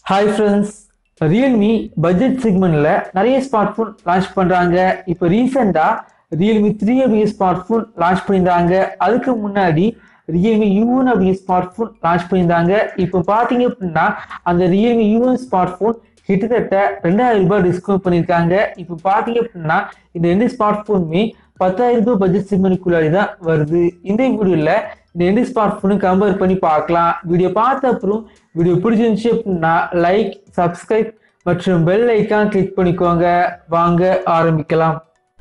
hi friends Realme budget செக்மெண்ட்ல நிறைய smartphone launch பண்றாங்க இப்போ ரீசெண்டா ரியல்மி த்ரீ அப்படிங்கிற ஸ்மார்ட் ஃபோன் லான்ச் பண்ணியிருந்தாங்க அதுக்கு முன்னாடி ரியல்மி யூஎன் அப்படிங்கிற ஸ்மார்ட் ஃபோன் லான்ச் பண்ணியிருந்தாங்க இப்போ பார்த்தீங்க அப்படின்னா அந்த ரியல்மி யூஎன் ஸ்மார்ட் ஃபோன் கிட்டத்தட்ட ரெண்டாயிரம் ரூபாய் டிஸ்கவுண்ட் பண்ணியிருக்காங்க இப்போ பார்த்தீங்க அப்படின்னா இந்த ரெண்டு ஸ்மார்ட் ஃபோனுமே பத்தாயிரம் ரூபாய் பட்ஜெட் செக்மெண்ட்டுக்குள்ளாடி தான் வருது இந்த வீடியோவில் இந்த ரெண்டு ஸ்மார்ட் ஃபோனும் கம்பேர் பண்ணி பார்க்கலாம் வீடியோ பார்த்த அப்புறம் வீடியோ பிடிச்சிருந்துச்சு அப்படின்னா லைக் சப்ஸ்கிரைப் மற்றும் பெல் ஐக்கான் கிளிக் பண்ணிக்கோங்க வாங்க ஆரம்பிக்கலாம்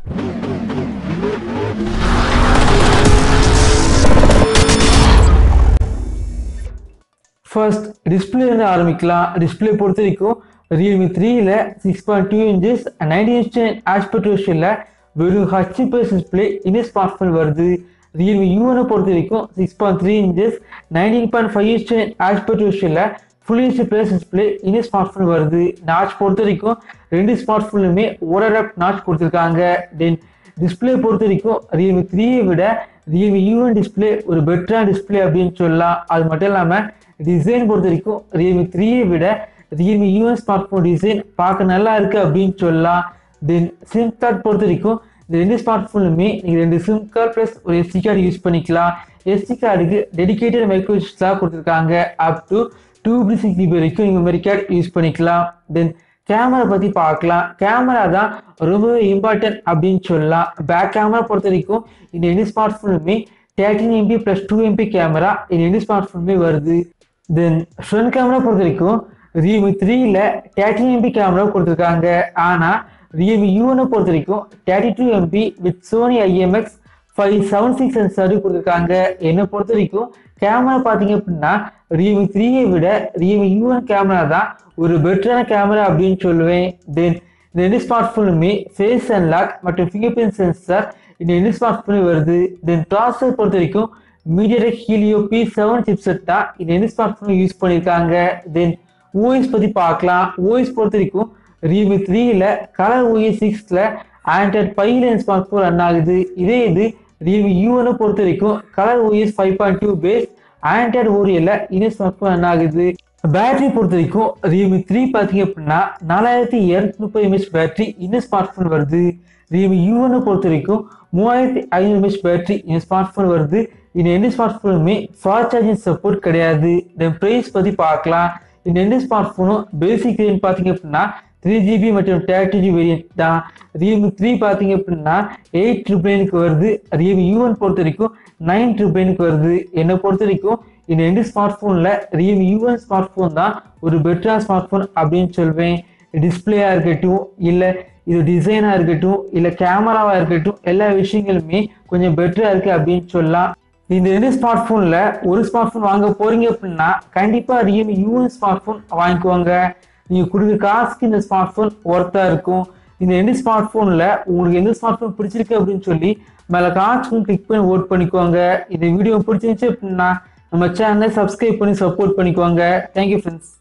ஃபர்ஸ்ட் டிஸ்பிளே இருந்து ஆரம்பிக்கலாம் டிஸ்பிளே பொறுத்த வரைக்கும் ரியல்மி த்ரீல six point two inches ninety inch aspect ரேஷியோவில் வெறும் ஹச்சி பிளஸ் டிஸ்பிளே இந்த ஸ்மார்ட் ஃபோன் வருது ரியல்மி யூனை பொறுத்த வரைக்கும் six point three inches nineteen point five inch aspect ரேஷியோவில் ஃபுல் இன்ச் பிளஸ் டிஸ்பிளே இந்த ஸ்மார்ட் ஃபோன் வருது நாச் பொறுத்த வரைக்கும் ரெண்டு ஸ்மார்ட் ஃபோனுமே ஓரப் நாச் கொடுத்துருக்காங்க தென் டிஸ்பிளே பொறுத்த வரைக்கும் ரியல்மி த்ரீயை விட ரியல்மி யூஎன் டிஸ்பிளே ஒரு பெட்டரான டிஸ்பிளே அப்படின்னு சொல்லலாம் அது மட்டும் இல்லாமல் டிசைன் பொறுத்த வரைக்கும் ரியல்மி த்ரீயை விட Realme U one smartphone design பார்க்க நல்லா இருக்கு அப்படின்னு சொல்லலாம் தென் சிம் கார்டு பொறுத்த வரைக்கும் இந்த ரெண்டு ஸ்மார்ட் ஃபோனுமே நீங்கள் ரெண்டு சிம் கார்டு ப்ளஸ் ஒரு எஸ்டி கார்டு யூஸ் பண்ணிக்கலாம் எஸ்டி கார்டுக்கு டெடிகேட்டட் மைக்ரோ சிப்ஸ்லாம் கொடுத்துருக்காங்க up to two fifty six GB வரைக்கும் நீங்கள் மெமரி கார்டு யூஸ் பண்ணிக்கலாம் தென் கேமரா பற்றி பார்க்கலாம் கேமரா தான் ரொம்பவே இம்பார்ட்டன்ட் அப்படின்னு சொல்லலாம் பேக் கேமரா பொறுத்த வரைக்கும் இந்த ரெண்டு ஸ்மார்ட் ஃபோனுமே thirteen MP plus two MP camera இந்த ரெண்டு ஸ்மார்ட் ஃபோனுமே வருது தென் ஃப்ரண்ட் கேமரா பொறுத்த வரைக்கும் ரியல்மி த்ரீல தேர்ட்டின் எம்பி கேமரா கொடுத்துருக்காங்க ஆனால் ரியல்மி யூனை பொறுத்த வரைக்கும் thirty two MP with Sony IMX five seven six sensor கொடுத்துருக்காங்க என்னை பொறுத்த வரைக்கும் கேமரா பார்த்தீங்க அப்படின்னா ரியல்மி த்ரீயை விட ரியல்மி யூஎன் கேமரா தான் ஒரு பெட்டரான கேமரா அப்படின்னு சொல்லுவேன் தென் இந்த ரெண்டு ஸ்மார்ட் ஃபோனுமே ஃபேஸ் அன்லாக் மற்றும் ஃபிங்கர் பிரிண்ட் சென்சார் இந்த ரெண்டு ஸ்மார்ட் ஃபோனு வருது தென் ப்ராசஸர் பொறுத்த வரைக்கும் MediaTek Helio P seven chipset தான் இந்த ரெண்டு ஸ்மார்ட் ஃபோன் யூஸ் பண்ணியிருக்காங்க தென் ஓஎஸ் பற்றி பார்க்கலாம் ஓஎஸ் பொறுத்த வரைக்கும் ரியல்மி த்ரீல கலர் ஓஎஸ் சிக்ஸில் ஆண்ட்ராய்ட் ஃபைவ்ல ஸ்மார்ட் ஃபோன் ரன் ஆகுது இதே இது ரியல்மி யூஎனை பொறுத்த வரைக்கும் colour OS five point two base Android ஓரியல்ல இந்த ஸ்மார்ட் ஃபோன் ரன் ஆகுது பேட்டரி பொறுத்த வரைக்கும் ரியல்மி த்ரீ பார்த்தீங்க அப்படின்னா நாலாயிரத்தி இரநூத்தி முப்பது எம்ஏஹெச் பேட்டரி இந்த ஸ்மார்ட் ஃபோன் வருது ரியல்மி யூஎனை பொறுத்த வரைக்கும் மூவாயிரத்தி ஐநூறு எம்ஏஹெச் பேட்டரி இந்த ஸ்மார்ட் ஃபோன் வருது இந்த ரெண்டு ஸ்மார்ட் ஃபோனுமே ஃபாஸ்ட் சார்ஜிங் சப்போர்ட் கிடையாது தென் ப்ரைஸ் பற்றி பார்க்கலாம் இந்த ரெண்டு ஸ்மார்ட் ஃபோனும் பேசிக் ரேஞ்ச் பார்த்தீங்க அப்படின்னா த்ரீ ஜிபி மற்றும் தேர்ட்டி ஜிபி வேரியன்ட் தான் ரியல்மி த்ரீ பார்த்தீங்க அப்படின்னா எயிட் ட்ரிபிளைனுக்கு வருது ரியல்மி யூஎன் பொறுத்த வரைக்கும் நைன் ட்ரிபிளைனுக்கு வருது என்னை பொறுத்த வரைக்கும் இந்த ரெண்டு ஸ்மார்ட் ஃபோனில் ரியல்மி யூஎன் ஸ்மார்ட் ஃபோன் தான் ஒரு பெட்டரான ஸ்மார்ட் ஃபோன் அப்படின்னு சொல்வேன் டிஸ்பிளேயாக இருக்கட்டும் இல்லை இது டிசைனாக இருக்கட்டும் இல்லை கேமராவாக இருக்கட்டும் எல்லா விஷயங்களுமே கொஞ்சம் பெட்டராக இருக்குது அப்படின்னு சொல்லலாம் இந்த ரெண்டு ஸ்மார்ட் ஃபோனில் ஒரு ஸ்மார்ட் ஃபோன் வாங்க போகிறீங்க அப்படின்னா கண்டிப்பாக ரியல்மி யூஎன் ஸ்மார்ட் ஃபோன் வாங்கிக்கோங்க நீங்கள் கொடுக்குற காசுக்கு இந்த ஸ்மார்ட் ஃபோன் ஒர்த்தாக இருக்கும் இந்த ரெண்டு ஸ்மார்ட் ஃபோனில் உங்களுக்கு எந்த ஸ்மார்ட் ஃபோன் பிடிச்சிருக்கு அப்படின்னு சொல்லி மேலே காசுக்கும் கிளிக் பண்ணி ஓட் பண்ணிக்கோங்க இந்த வீடியோ பிடிச்சிருந்துச்சு அப்படின்னா நம்ம சேனலை சப்ஸ்கிரைப் பண்ணி சப்போர்ட் பண்ணிக்கோங்க தேங்க்யூ ஃப்ரெண்ட்ஸ்